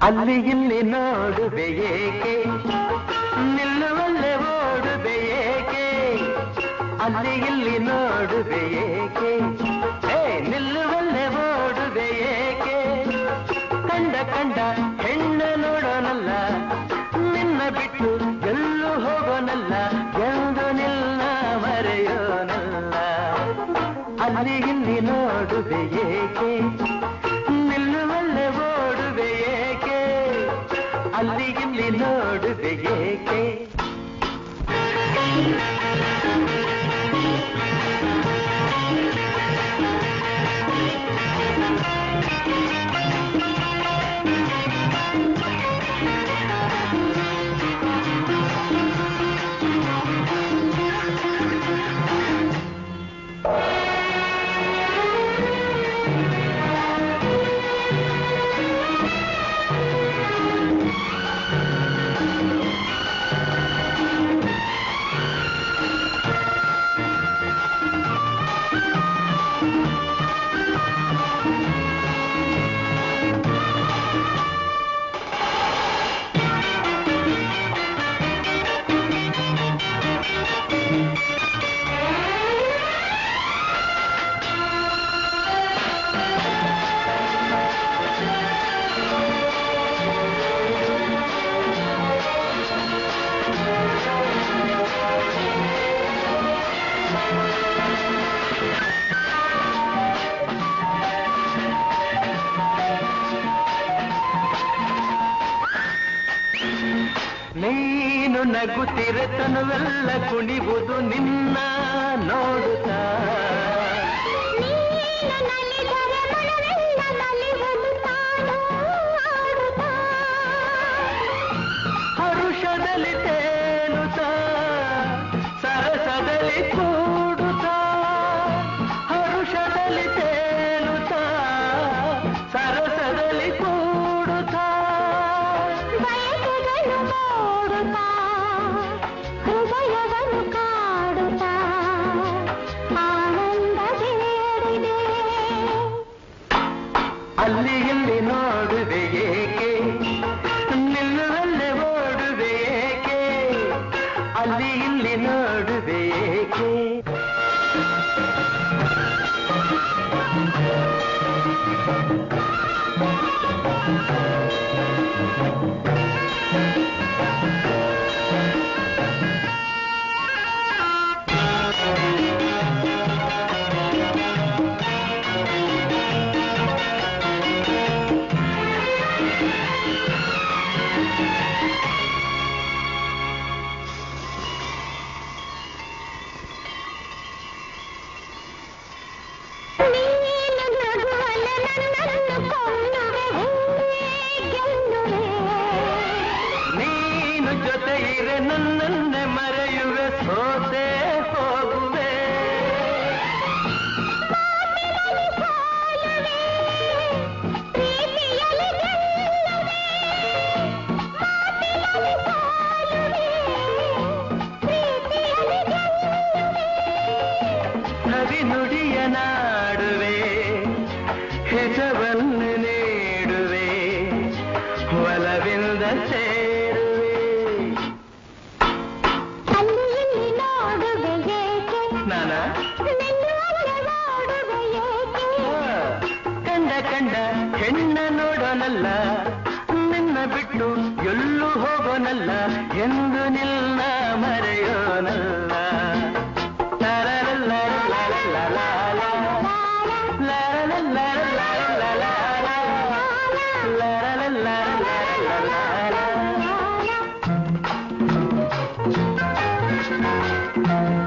ಅಲ್ಲಿ ಇಲ್ಲಿ ನೋಡುವೆ ಏಕೆ ನಿಲ್ಲುವಲ್ಲೇ ಓಡುವೆ ಏಕೆ ಅಲ್ಲಿ ಇಲ್ಲಿ ನೋಡುವೆ ಏಕೆ ಏ ನಿಲ್ಲುವಲ್ಲೇ ಓಡುವೆ ಏಕೆ ಕಂಡ ಕಂಡ ಹೆಣ್ಣ ನೋಡೋನಲ್ಲ ನಿನ್ನ ಬಿಟ್ಟು ಎಲ್ಲೂ ಹೋಗೋನಲ್ಲ ಎಂದು ನಿಲ್ಲ ಮರೆಯೋನಲ್ಲ ಅಲ್ಲಿ ಇಲ್ಲಿ ನೋಡುವೆ ಏಕೆ ನಿಲ್ಲುವಲ್ಲೇ ಓಡುವೆ ಏಕೆ ಅಲ್ಲಿ ಇಲ್ಲಿ ನೋಡುವೆ ಏಕೆ ನೀನು ನಗುತ್ತಿರೆ ತನುವೆಲ್ಲ ಕುಣಿವುದು ನಿನ್ನ ನೋಡುತ್ತಾ ನೀನು ನಲಿದರೆ ಮನವೆಲ್ಲ ನಲಿವುದು ತಾನು ಆಡುತ್ತಾ. ಹರುಷದಲ್ಲಿ ತೇಲುತ್ತಾ ಸರಸದಲ್ಲಿ ಕೂಡುತ್ತಾ ಹರುಷದಲ್ಲಿ ತೇಲುತ್ತಾ ಸರಸದಲ್ಲಿ ಕೂಡುತ್ತಾ ಬಯಕೆಗಳು ಮೂಡುತ್ತಾ, ಹೃದಯವನ್ನು ಕಾಡುತ್ತಾ, ಆನಂದ ಬೇಡಿದೆ. ಅಲ್ಲಿ ಇಲ್ಲಿ ನೋಡುವೆ ಏಕೆ ನಿಲ್ಲುವಲ್ಲೇ ಓಡುವೆ ಏಕೆ ಅಲ್ಲಿ ಇಲ್ಲಿ ನೋಡುವೆ ಏಕೆ ನೀನು ನಗುವಲೆ ನನ್ನನ್ನು ಕೊಲ್ಲುವೆ, ಹೂವೇ ಗೆಲ್ಲುವೆ. ನೀನು ಜೊತೆ ಇರೆ ನನ್ನನ್ನೇ ಮರೆಯುವೆ ಸೋತೆ ಹೋಗುವೆ ಮಾತಿನಲ್ಲಿ ಸೋಲುವೆ, ಪ್ರೀತಿಯಲ್ಲಿ ಗೆಲ್ಲುವೆ. ಮಾತಿನಲ್ಲಿ ಸೋಲುವೆ, ಪ್ರೀತಿಯಲ್ಲಿ ಗೆಲ್ಲುವೆ. ನದಿ ನುಡಿಯ ನಾಡುವೆ ಹಿತವನ್ನು ನೀಡುವೆ ಒಲವಿಂದ ಸೇರುವೆ ಅಲ್ಲಿ ಇಲ್ಲಿ ನೋಡುವೆ ಏಕೆ ನಾನ ನಿನ್ನುವಲ್ಲೇ ನೋಡುವೆ ಏಕೆ ಕಂಡ ಕಂಡ ಹೆಣ್ಣ ನೋಡೋನಲ್ಲ ನಿನ್ನ ಬಿಟ್ಟು ಎಲ್ಲೂ ಹೋಗೋನಲ್ಲ ಎಂದು ನಿಲ್ಲ ಮರೆಯೋನಲ್ಲ La la la la la la la la la la la la la